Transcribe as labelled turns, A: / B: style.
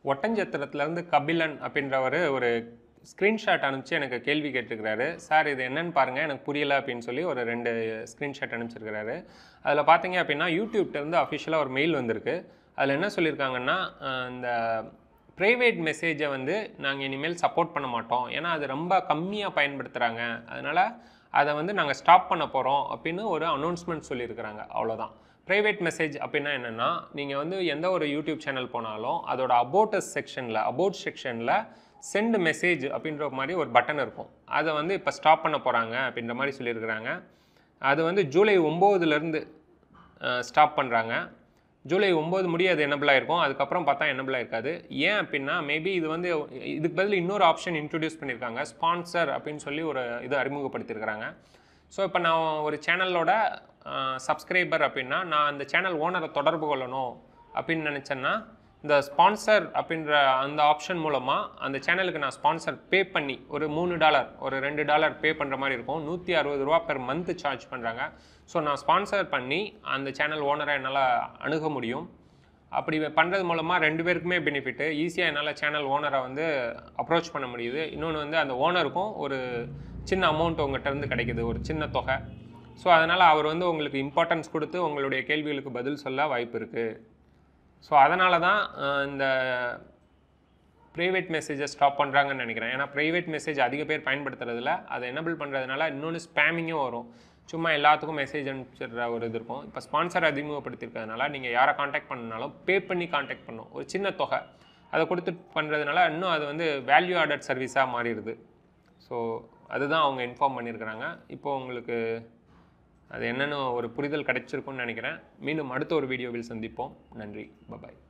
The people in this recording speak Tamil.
A: ஒட்டஞ்சத்திரத்துலேருந்து கபிலன் அப்படின்றவர் ஒரு ஸ்க்ரீன்ஷாட் அனுப்பிச்சு எனக்கு கேள்வி கேட்டிருக்கிறாரு சார் இது என்னன்னு பாருங்கள் எனக்கு புரியல அப்படின்னு சொல்லி ஒரு ரெண்டு ஸ்க்ரீன்ஷாட் அனுப்பிச்சிருக்கிறாரு அதில் பார்த்தீங்க அப்படின்னா யூடியூப்லேருந்து அஃபிஷியலாக ஒரு மெயில் வந்திருக்கு அதில் என்ன சொல்லியிருக்காங்கன்னா அஹ், இந்த ப்ரைவேட் மெசேஜை வந்து நாங்கள் இனிமேல் சப்போர்ட் பண்ண மாட்டோம் ஏன்னா அது ரொம்ப கம்மியாக பயன்படுத்துகிறாங்க அதனால் அதை வந்து நாங்கள் ஸ்டாப் பண்ண போகிறோம் அப்படின்னு ஒரு அனௌன்ஸ்மெண்ட் சொல்லியிருக்கிறாங்க அவ்வளோதான் ப்ரைவேட் மெசேஜ் அப்படின்னா என்னென்னா நீங்கள் வந்து எந்த ஒரு யூடியூப் சேனல் போனாலும் அதோட அபோட்டஸ் செக்ஷனில் அபோட் செக்ஷனில் சென்ட் மெசேஜ் அப்படின்ற மாதிரி ஒரு பட்டன் இருக்கும் அதை வந்து இப்போ ஸ்டாப் பண்ண போகிறாங்க அப்படின்ற மாதிரி சொல்லியிருக்கிறாங்க அது வந்து ஜூலை ஒம்போதுலேருந்து ஸ்டாப் பண்ணுறாங்க ஜூலை ஒம்பது முடிய அது என்னபிள் ஆயிருக்கும் அதுக்கப்புறம் பார்த்தா என்னபிள் இருக்காது ஏன் அப்படின்னா மேபி இது வந்து இதுக்கு பதில் இன்னொரு ஆப்ஷன் இன்ட்ரடியூஸ் பண்ணியிருக்காங்க ஸ்பான்சர் அப்படின்னு சொல்லி ஒரு இது அறிமுகப்படுத்தியிருக்கிறாங்க ஸோ இப்போ நான் ஒரு சேனலோட சப்ஸ்கிரைபர் அப்படின்னா நான் அந்த சேனல் ஓனரை தொடர்பு கொள்ளணும் அப்படின்னு நினச்சேன்னா இந்த ஸ்பான்சர் அப்படின்ற அந்த ஆப்ஷன் மூலமாக அந்த சேனலுக்கு நான் ஸ்பான்சர் பே பண்ணி ஒரு மூணு டாலர் ஒரு ரெண்டு டாலர் பே பண்ணுற மாதிரி இருக்கும் நூற்றி அறுபது ரூபா பெர் மந்த் சார்ஜ் பண்ணுறாங்க ஸோ நான் ஸ்பான்சர் பண்ணி அந்த சேனல் ஓனரை என்னால் அணுக முடியும் அப்படி பண்ணுறது மூலமாக ரெண்டு பேருக்குமே பெனிஃபிட்டு ஈஸியாக என்னால் சேனல் ஓனரை வந்து அப்ரோச் பண்ண முடியுது இன்னொன்று வந்து அந்த ஓனருக்கும் ஒரு சின்ன அமௌண்ட் உங்கள்கிட்ட இருந்து கிடைக்குது ஒரு சின்ன தொகை ஸோ அதனால் அவர் வந்து உங்களுக்கு இம்பார்ட்டன்ஸ் கொடுத்து உங்களுடைய கேள்விகளுக்கு பதில் சொல்ல வாய்ப்பு இருக்குது ஸோ அதனால தான் அஹ், இந்த ப்ரைவேட் மெசேஜை ஸ்டாப் பண்ணுறாங்கன்னு நினைக்கிறேன் ஏன்னா ப்ரைவேட் மெசேஜ் அதிக பேர் பயன்படுத்துறதில்ல அதை எனபிள் பண்ணுறதுனால இன்னொன்று ஸ்பேமிங்கும் வரும் சும்மா எல்லாத்துக்கும் மெசேஜ் அனுப்பிச்சிடுற ஒரு இது இருக்கும் இப்போ ஸ்பான்சர் அறிமுகப்படுத்திருக்கிறதுனால நீங்கள் யாரை காண்டாக்ட் பண்ணனாலும் பே பண்ணி காண்டாக்ட் பண்ணும் ஒரு சின்ன தொகை அதை கொடுத்து பண்ணுறதுனால இன்னும் அது வந்து வேல்யூ ஆர்டர் சர்வீஸாக மாறிடுது ஸோ அதுதான் அவங்க இன்ஃபார்ம் பண்ணியிருக்கிறாங்க இப்போ உங்களுக்கு அது என்னன்னு ஒரு புரிதல் கிடைச்சிருக்கும்னு நினைக்கிறேன் மீண்டும் அடுத்த ஒரு வீடியோவில் சந்திப்போம் நன்றி பபாய்